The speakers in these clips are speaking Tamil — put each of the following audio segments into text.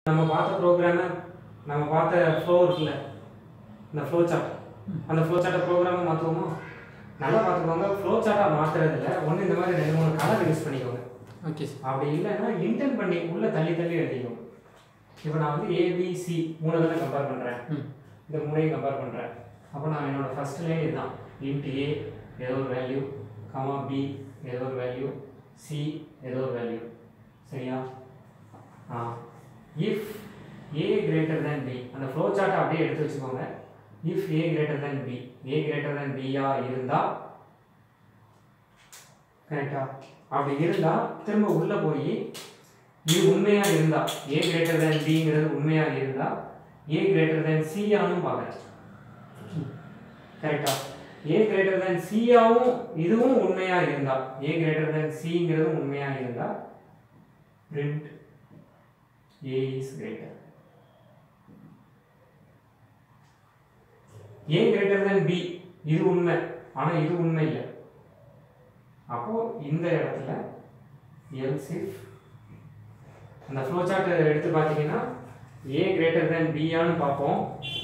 நம்ம பார்த்த ப்ரோக்ராமை நம்ம பார்த்த ஃப்ளோ இருக்குல்ல இந்த ஃப்ளோ சார்ட் அந்த ஃப்ளோ சார்ட்டை ப்ரோக்ராமை மாற்றுவோமா நல்லா பார்த்துக்கோங்க ஃப்ளோ சார்ட்டாக மாற்றுறதுல ஒன்று இந்த மாதிரி ரெண்டு மூணு கலர் யூஸ் பண்ணிக்கோங்க ஓகே சார் அப்படி இல்லைன்னா இன்டென்ட் பண்ணி உள்ளே தள்ளி தள்ளி எழுதிக்கோங்க இப்போ நான் வந்து ஏபிசி மூணு தான் கம்பேர் பண்ணுறேன் ம் இந்த மூணையும் கம்பேர் பண்ணுறேன் அப்போ நான் என்னோட ஃபர்ஸ்ட் லைன் இதுதான் இன்ட் ஏ ஏதோ ஒரு வேல்யூ கமா பி ஏதோ ஒரு வேல்யூ சி ஏதோ ஒரு வேல்யூ சரியா ஆ if a greater than b அந்த ஃப்ளோ சார்ட்டை அப்படியே எடுத்து வச்சுக்கோங்க if a greater than b a greater than பியா இருந்தால் கரெக்டா அப்படி இருந்தால் திரும்ப உள்ளே போய் இது உண்மையாக இருந்தா ஏ கிரேட்டர் தேன் பிங்கிறது உண்மையாக இருந்தா ஏ கிரேட்டர் தேன் சியானும் பார்க்குறேன் கரெக்டா ஏ கிரேட்டர் தேன் சியாவும் இதுவும் உண்மையாக இருந்தா ஏ கிரேட்டர் தேன் சிங்கிறதும் உண்மையாக இருந்தா print a is greater a greater than b இது உண்மை ஆனால் இது உண்மை இல்லை அப்போ இந்த இடத்துல எல்ஸ் இஃப் அந்த ஃப்ளோ சார்ட் எடுத்து பார்த்தீங்கன்னா ஏ கிரேட்டர் தேன் பியான்னு பார்ப்போம்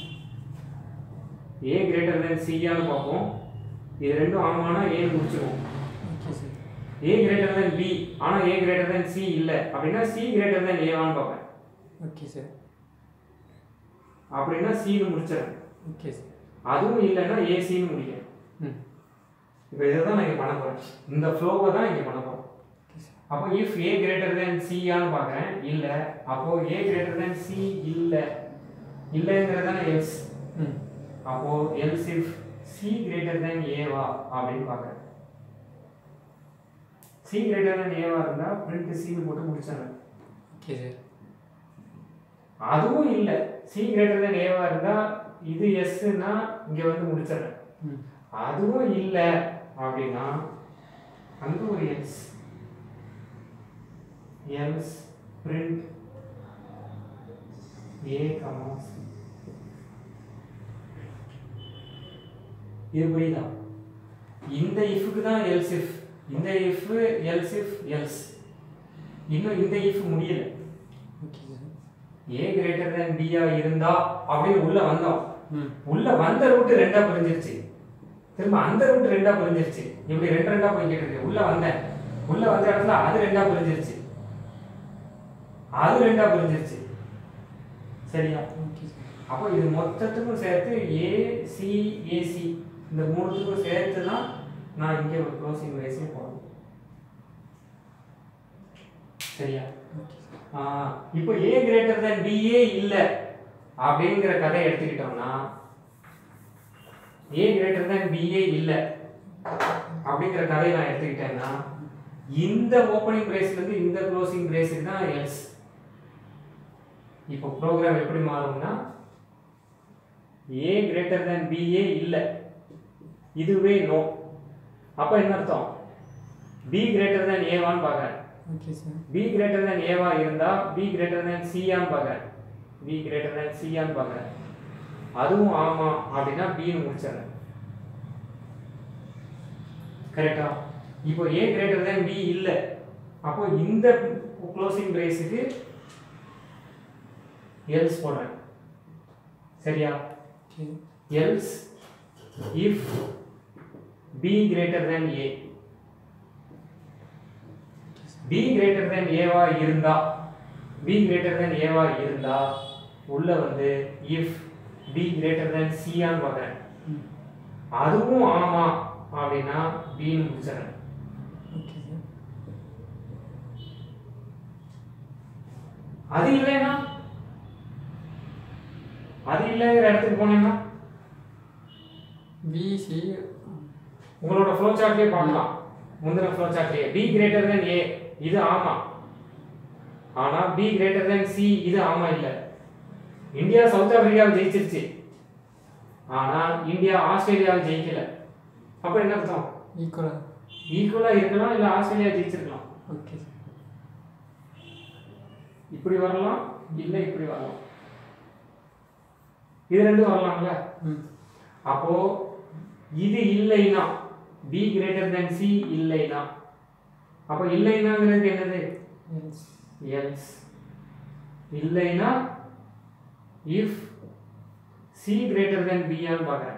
ஏ கிரேட்டர் தேன் சியான்னு பார்ப்போம் இது ரெண்டும் ஆமானா ஏன்னு முடிச்சிருவோம் okay sir a greater than b ஆனால் ஏ கிரேட்டர் தேன் சி இல்லை அப்படின்னா சி கிரேட்டர் தேன் ஏவான்னு பார்ப்பேன் ஓகே சார் அப்படின்னா சின்னு முடிச்சிடறேன் ஓகே சார் அதுவும் இல்லைன்னா ஏசின்னு முடிக்கிறேன் ம் இப்போ இதை தான் நான் இங்கே பண்ண போகிறேன் இந்த ஃப்ளோவை தான் இங்கே பண்ண போகிறேன் ஓகே சார் அப்போ இஃப் ஏ கிரேட்டர் தேன் சியான்னு பார்க்குறேன் இல்லை அப்போ ஏ கிரேட்டர் தேன் சி இல்லை இல்லைங்கிறது தானே எல்ஸ் ம் அப்போ else if c greater than ஏவா அப்படின்னு பார்க்குறேன் சி கிரேட்டர் தேன் ஏவா இருந்தால் பிரிண்ட் சின்னு போட்டு முடிச்சிடறேன் ஓகே சார் அதுவும் இல்லை சி கிரேட்டர் தேன் ஏவா இருந்தால் இது எஸ்ன்னா இங்கே வந்து முடிச்சிடறேன் ம் அதுவும் இல்லை அப்படின்னா அங்க ஒரு else else print a comma இது புரியுதா இந்த இஃப்க்கு தான் எல்ஸ் இஃப் இந்த இஃப் எல்ஸ் இஃப் எல்ஸ் இன்னும் இந்த இஃப் முடியல okay sir a greater than பியா இருந்தா அப்படின்னு உள்ள வந்தோம் ம் உள்ள வந்த ரூட் ரெண்டா பிரிஞ்சிருச்சு திரும்ப அந்த ரூட் ரெண்டா பிரிஞ்சிருச்சு இப்படி ரெண்டு ரெண்டா போய்கிட்டு இருக்கு உள்ள வந்தேன் உள்ள வந்த இடத்துல அது ரெண்டா பிரிஞ்சிருச்சு அது ரெண்டா பிரிஞ்சிருச்சு சரியா ஓகே சார் அப்போ இது மொத்தத்துக்கும் சேர்த்து ஏ சி ஏசி இந்த மூணுத்துக்கும் சேர்த்து தான் நான் இங்கே ஒரு க்ளோசிங் வயசே போடணும் சரியா ஓகே சார் ஆ, இப்போ ஏ கிரேட்டர் than பிஏ இல்லை அப்படிங்கிற கதை எடுத்துக்கிட்டோம்னா ஏ கிரேட்டர் than பிஏ இல்லை அப்படிங்கிற கதையை நான் எடுத்துக்கிட்டேன்னா இந்த ஓப்பனிங் பிரேஸ்லேருந்து இந்த க்ளோசிங் பிரேஸுக்கு தான் எல்ஸ் இப்போ ப்ரோக்ராம் எப்படி மாறும்னா ஏ கிரேட்டர் than பிஏ இல்லை இதுவே நோ அப்போ என்ன அர்த்தம் பி கிரேட்டர் than ஏவான்னு பார்க்குறேன் okay sir b greater than ஏவா இருந்தா பி கிரேட்டர் than சியான்னு பார்க்குறேன் பி கிரேட்டர் than சியான்னு பார்க்குறேன் அதுவும் ஆமா அப்படின்னா பின்னு முடிச்சிடுறேன் கரெக்டா இப்போ ஏ கிரேட்டர் than பி இல்லை அப்போ இந்த க்ளோசிங் பிரேஸுக்கு எல்ஸ் போடுறேன் சரியா okay else if b greater than a b greater than a வா இருந்தா b greater than a வா இருந்தா உள்ள வந்து if b greater than c ஆன்னு பார்க்குறேன் ம் அதுவும் ஆமா அப்படின்னா b ன்னு முடிச்சிடறேன் ஓகே சார் அது இல்லைன்னா அது இல்லைங்கிற இடத்துக்கு போனேன்னா பிசி உங்களோட ஃப்ளோ சார்ட்லயே பார்க்கலாம் முந்தின ஃப்ளோ சார்ட்லயே பி கிரேட்டர் than ஏ இது ஆமா ஆனா பி கிரேட்டர் than சி இது ஆமா இல்ல இந்தியா சவுத் ஆப்பிரிக்காவை ஜெயிச்சிருச்சு ஆனா இந்தியா ஆஸ்திரேலியாவை ஜெயிக்கல அப்ப என்ன அர்த்தம் ஈக்குவலாக ஈக்குவலா இருக்கலாம் இல்ல ஆஸ்திரேலியா ஜெயிச்சிருக்கலாம் ஓகே சார் இப்படி வரலாம் இல்ல இப்படி வரலாம் இது ரெண்டும் வரலாம்ல ம் அப்போ இது இல்லைனா பி கிரேட்டர் than சி இல்லைனா அப்போ இல்லைனாங்கிறது என்னது எல்ஸ் எல்ஸ் இல்லைன்னா இஃப் சி கிரேட்டர் தென் பியான்னு பார்க்குறேன்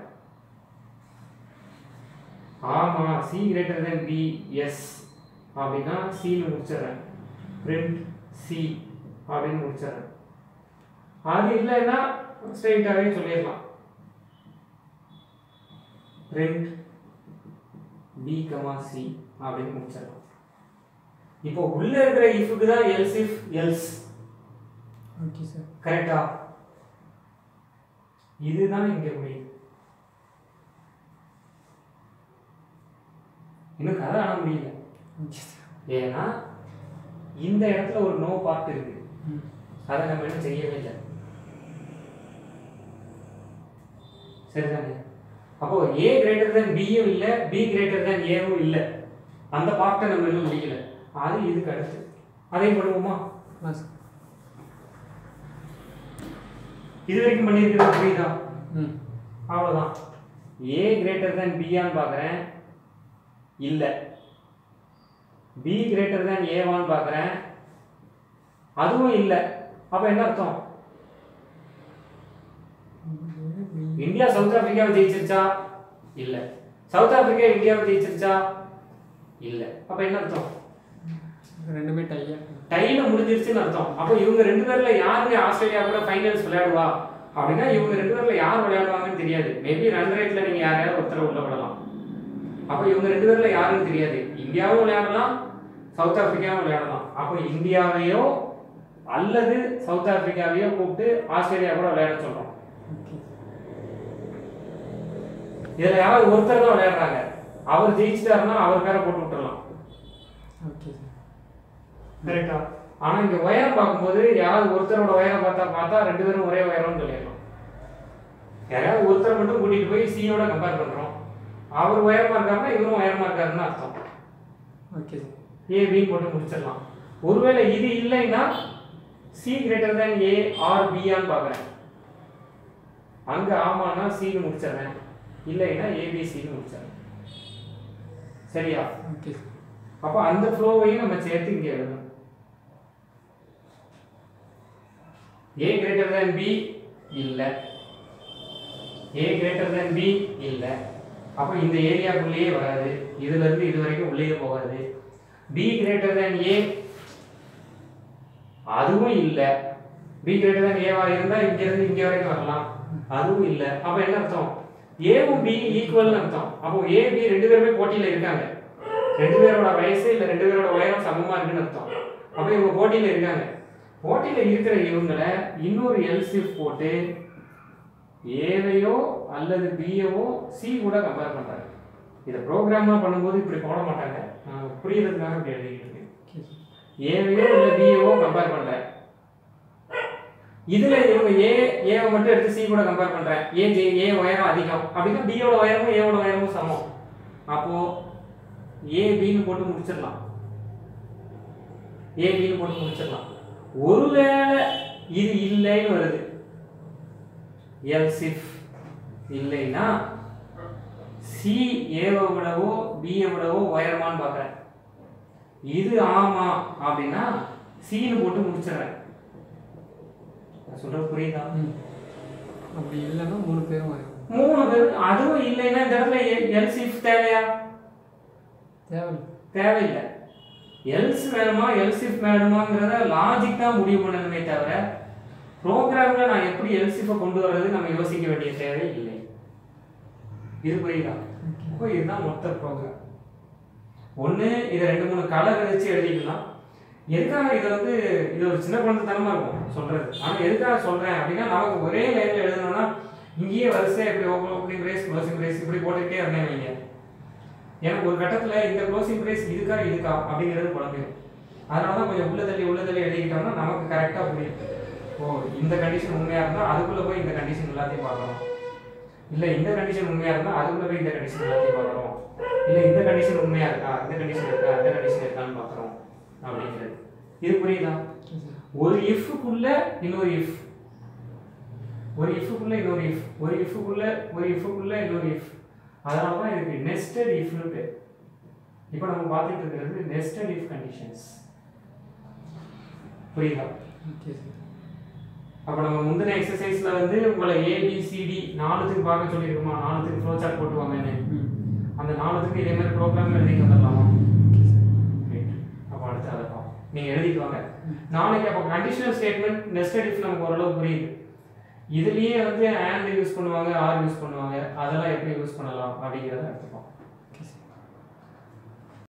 ஆமாம் c greater then b yes அப்படின்னா சின்னு முடிச்சிடுறேன் பிரிண்ட் சி அப்படின்னு முடிச்சிடுறேன் அது இல்லைன்னா ஸ்ட்ரெயிட்டாகவே சொல்லிடலாம் பிரிண்ட் பி கமா சி அப்படின்னு முடிச்சிடலாம் இப்போ உள்ள இருக்கிற இஃப்க்கு தான் else if else okay sir கரெக்டா இதுதான் இங்க முடியுது இன்னும் கதை ஆன முடியல ஓகே சார் ஏன்னா இந்த இடத்துல ஒரு நோ பார்ட் இருக்கு ம் அதை நம்ம இன்னும் செய்யவே இல்லை சரிதானே அப்போ ஏ கிரேட்டர் தென் பியும் இல்லை பி கிரேட்டர் தென் ஏவும் இல்லை அந்த பார்ட்டை நம்ம இன்னும் முடிக்கல அது இதுக்கு அடுத்து அதையும் பண்ணுவோமா ஆ சார் இது வரைக்கும் பண்ணியிருக்கிறது புரியுதா ம் அவ்வளோதான் ஏ கிரேட்டர் தேன் பியான்னு பார்க்குறேன் இல்லை பி கிரேட்டர் தேன் ஏவான்னு பார்க்குறேன் அதுவும் இல்லை அப்போ என்ன அர்த்தம் இந்தியா சவுத் ஆப்பிரிக்காவை ஜெயிச்சிருச்சா இல்லை சவுத் ஆப்பிரிக்கா இந்தியாவை ஜெயிச்சிருச்சா இல்லை அப்போ என்ன அர்த்தம் ரெண்டுமே டையா டைல முடிஞ்சிருச்சுன்னு அர்த்தம் அப்போ இவங்க ரெண்டு பேர்ல யாருமே ஆஸ்திரேலியா கூட ஃபைனல்ஸ் விளையாடுவா அப்படின்னா இவங்க ரெண்டு பேர்ல யார் விளையாடுவாங்கன்னு தெரியாது மேபி ரன் ரேட்ல நீங்க யாரையாவது ஒருத்தரை உள்ள விடலாம் அப்போ இவங்க ரெண்டு பேர்ல யாருன்னு தெரியாது இந்தியாவும் விளையாடலாம் சவுத் ஆப்பிரிக்காவும் விளையாடலாம் அப்போ இந்தியாவையோ அல்லது சவுத் ஆப்பிரிக்காவையோ கூப்பிட்டு ஆஸ்திரேலியா கூட விளையாட சொல்றோம் ஓகே இதுல யாராவது ஒருத்தர் தான் விளையாடுறாங்க அவர் ஜெயிச்சிட்டாருன்னா அவர் பேரை போட்டு விட்டுறலாம் ஓகே சார் கரெக்டா ஆனா இங்க உயரம் பார்க்கும்போது யாராவது ஒருத்தரோட உயரம் பார்த்தா பார்த்தா ரெண்டு பேரும் ஒரே உயரம்னு சொல்லிடலாம் யாராவது ஒருத்தர் மட்டும் கூட்டிட்டு போய் சியோட கம்பேர் பண்றோம் அவர் உயரமா இருக்காருன்னா இவரும் உயரமா இருக்காருன்னு அர்த்தம் ஓகே சார் ஏ பின்னு போட்டு முடிச்சிடலாம் ஒருவேளை இது இல்லைன்னா c greater than a or பியான்னு பார்க்குறேன் அங்க ஆமான்னா சின்னு முடிச்சிடுறேன் இல்லைன்னா ஏபிசின்னு முடிச்சிடுறேன் சரியா ஓகே சார் அப்போ அந்த ஃப்ளோவையும் நம்ம சேர்த்து இங்கே எழுதணும் ஏ கிரேட்டர் தேன் பி இல்லை ஏ கிரேட்டர் தேன் பி இல்லை அப்போ இந்த ஏரியாக்குள்ளேயே வராது இதுல இருந்து இது வரைக்கும் உள்ளேயே போகாது பி கிரேட்டர் தேன் ஏ அதுவும் இல்லை பி கிரேட்டர் தேன் ஏவா இருந்தா இங்க இருந்து இங்க வரைக்கும் வரலாம் அதுவும் இல்லை அப்போ என்ன அர்த்தம் ஏவும் பி ஈக்குவல்னு அர்த்தம் அப்போ ஏ பி ரெண்டு பேருமே போட்டியில இருக்காங்க ரெண்டு பேரோட வயசு இல்ல ரெண்டு பேரோட உயரம் சமமா இருக்குன்னு அர்த்தம் அப்ப இவங்க போட்டியில இருக்காங்க போட்டியில இருக்கிற இவங்களை இன்னொரு எல்சிஃப் போட்டு ஏவையோ அல்லது பியவோ சி கூட கம்பேர் பண்றாங்க இதை ப்ரோக்ராம்லாம் பண்ணும்போது இப்படி போட மாட்டாங்க நான் புரியறதுக்காக இப்படி எழுதிட்டு இருக்கேன் ஓகே சார் ஏவையோ இல்ல பியவோ கம்பேர் பண்றேன் இதுல இவங்க ஏ ஏவை மட்டும் எடுத்து சி கூட கம்பேர் பண்றேன் ஏ ஜே ஏ உயரம் அதிகம் அப்படின்னா பியோட உயரமும் ஏவோட உயரமும் சமம் அப்போ ஏ பின்னு போட்டு முடிச்சிடலாம் ஏ பின்னு போட்டு முடிச்சிடலாம் ஒருவேளை இது இல்லைன்னு வருது எல்சிஃப் இல்லைன்னா சி ஏவை விடவோ பியை விடவோ உயரமான்னு பார்க்குறேன் இது ஆமா அப்படின்னா சின்னு போட்டு முடிச்சிடுறேன் நான் சொல்றது புரியுதா ம் அப்படி இல்லைன்னா மூணு பேரும் வரும் மூணு பேர் அதுவும் இல்லைன்னா இந்த இடத்துல எல்சிஃப் தேவையா தேவை தேவையில்லை எல்ஸ் வேணுமா எல்சிஃப் வேணுமாங்கிறத லாஜிக் தான் முடிவு பண்ணணுமே தவிர ப்ரோக்ராம்ல நான் எப்படி எல்சிஃபை கொண்டு வர்றது நம்ம யோசிக்க வேண்டிய தேவை இல்லை இது புரியுதா இப்போ இதுதான் மொத்த ப்ரோக்ராம் ஒன்று இதை ரெண்டு மூணு கலர் வச்சு எழுதிக்கலாம் எதுக்காக இது வந்து இது ஒரு சின்ன குழந்தைத்தனமா இருக்கும் சொல்றது ஆனா எதுக்காக சொல்றேன் அப்படின்னா நமக்கு ஒரே லைன்ல எழுதணும்னா இங்கேயே வரிசையா இப்படி ஓப்பனிங் பிரேஸ் க்ளோசிங் பிரேஸ் இப்படி போட்டுக்கிட்டே இருந்தேன் வைங்க எனக்கு ஒரு கட்டத்துல இந்த க்ளோசிங் பிரேஸ் இதுக்கா இதுக்கா அப்படிங்கிறது குழம்பிடும் அதனால தான் கொஞ்சம் உள்ள தள்ளி உள்ள தள்ளி எழுதிக்கிட்டோம்னா நமக்கு கரெக்டா புரியும் ஓ இந்த கண்டிஷன் உண்மையா இருந்தா அதுக்குள்ள போய் இந்த கண்டிஷன் எல்லாத்தையும் பார்க்கணும் இல்ல இந்த கண்டிஷன் உண்மையா இருந்தா அதுக்குள்ள போய் இந்த கண்டிஷன் எல்லாத்தையும் பார்க்கறோம் இல்ல இந்த கண்டிஷன் உண்மையா இருக்கா இந்த கண்டிஷன் இருக்கா இந்த கண்டிஷன் இருக்கான்னு பார்க்கறோம் அப்படிங்கிறது இது புரியுதா ஓகே சார் ஒரு இஃப்க்குள்ள இன்னொரு இஃப் ஒரு இஃப்க்குள்ள இன்னொரு இஃப் ஒரு இஃப்க்குள்ள ஒரு இஃப்க்குள்ள இன்னொரு இஃப் அதனால தான் இதுக்கு நெஸ்டட் இஃப்னு பேர் இப்போ நம்ம பார்த்துட்டு இருக்கிறது நெஸ்டட் இஃப் கண்டிஷன்ஸ் புரியுதா ஓகே சார் அப்போ நம்ம முந்தின எக்ஸசைஸில் வந்து உங்களை ஏபிசிடி நாலுத்துக்கு பார்க்க சொல்லியிருக்கோமா நாலுத்துக்கு ஃப்ளோ சார்ட் போட்டுவாங்கன்னு ம் அந்த நாலுத்துக்கு இதே மாதிரி ப்ரோக்ராம் எழுதிக்க வந்துடலாமா ஓகே சார் ரைட் அப்போ அடுத்து அதை பார்ப்போம் நீங்கள் எழுதிட்டு வாங்க நாளைக்கு அப்போ கண்டிஷனல் ஸ்டேட்மெண்ட் நெஸ்டட் இஃப் நமக்கு ஓரளவு புரியுது இதுலேயே வந்து ஆண்ட் யூஸ் பண்ணுவாங்க ஆர் யூஸ் பண்ணுவாங்க அதெல்லாம் எப்படி யூஸ் பண்ணலாம் அப்படிங்கிறத எடுத்துப்போம்